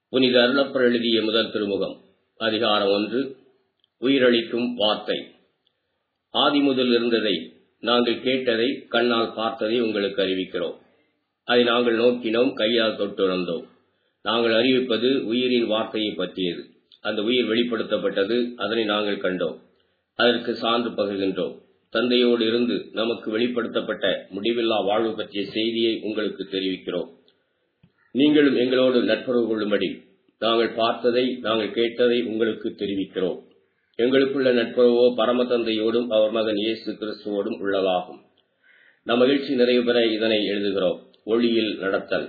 புனித அருளப்பர் எழுதிய முதல் திருமுகம் அதிகாரம் ஒன்று உயிரளிக்கும் வார்த்தை ஆதி முதல் இருந்ததை நாங்கள் கேட்டதை கண்ணால் பார்த்ததை உங்களுக்கு அறிவிக்கிறோம் அதை நாங்கள் நோக்கினோம் கையால் தொட்டுணர்ந்தோம் நாங்கள் அறிவிப்பது உயிரின் வார்த்தையை பற்றியது அந்த உயிர் வெளிப்படுத்தப்பட்டது அதனை நாங்கள் கண்டோம் அதற்கு சான்று பகிர்கின்றோம் தந்தையோடு இருந்து நமக்கு வெளிப்படுத்தப்பட்ட முடிவில்லா வாழ்வு பற்றிய செய்தியை உங்களுக்கு தெரிவிக்கிறோம் நீங்களும் எங்களோடு நட்புறவு கொள்ளும்படி நாங்கள் பார்த்ததை நாங்கள் கேட்டதை உங்களுக்கு தெரிவிக்கிறோம் எங்களுக்குள்ள நட்புறவோ பரம தந்தையோடும் அவர் மகன் இயேசு கிறிஸ்துவோடும் உள்ளதாகும் நம் மகிழ்ச்சி நிறைவு பெற இதனை எழுதுகிறோம் ஒளியில் நடத்தல்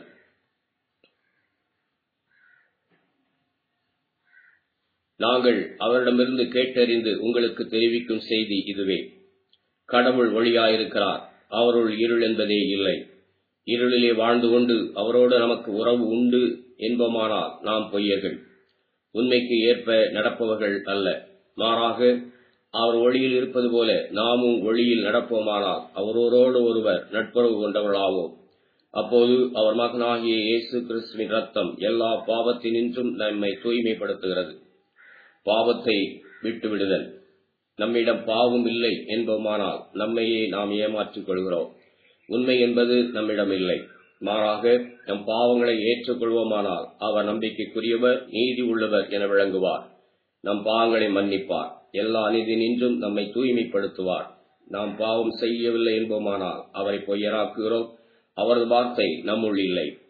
நாங்கள் அவரிடமிருந்து கேட்டறிந்து உங்களுக்கு தெரிவிக்கும் செய்தி இதுவே கடவுள் ஒளியாயிருக்கிறார் அவருள் இருள் என்பதே இல்லை இருளிலே வாழ்ந்து கொண்டு அவரோடு நமக்கு உறவு உண்டு என்போமானால் நாம் பொய்யர்கள் உண்மைக்கு ஏற்ப நடப்பவர்கள் அல்ல மாறாக அவர் ஒளியில் இருப்பது போல நாமும் ஒளியில் நடப்போமானால் அவரோடு ஒருவர் நட்புறவு கொண்டவர்களாவோம் அப்போது அவர் மகனாகிய இயேசு கிறிஸ்துவின் ரத்தம் எல்லா பாவத்தினின்றும் நம்மை தூய்மைப்படுத்துகிறது பாவத்தை விட்டுவிடுதல் நம்மிடம் பாவம் இல்லை என்போமானால் நம்மையே நாம் ஏமாற்றிக் கொள்கிறோம் உண்மை என்பது நம்மிடம் இல்லை மாறாக நம் பாவங்களை ஏற்றுக்கொள்வோமானால் அவர் நம்பிக்கைக்குரியவர் நீதி உள்ளவர் என விளங்குவார் நம் பாவங்களை மன்னிப்பார் எல்லா அநீதி நின்றும் நம்மை தூய்மைப்படுத்துவார் நாம் பாவம் செய்யவில்லை என்போமானால் அவரை பொய்யராக்குகிறோம் அவரது வார்த்தை நம்முள் இல்லை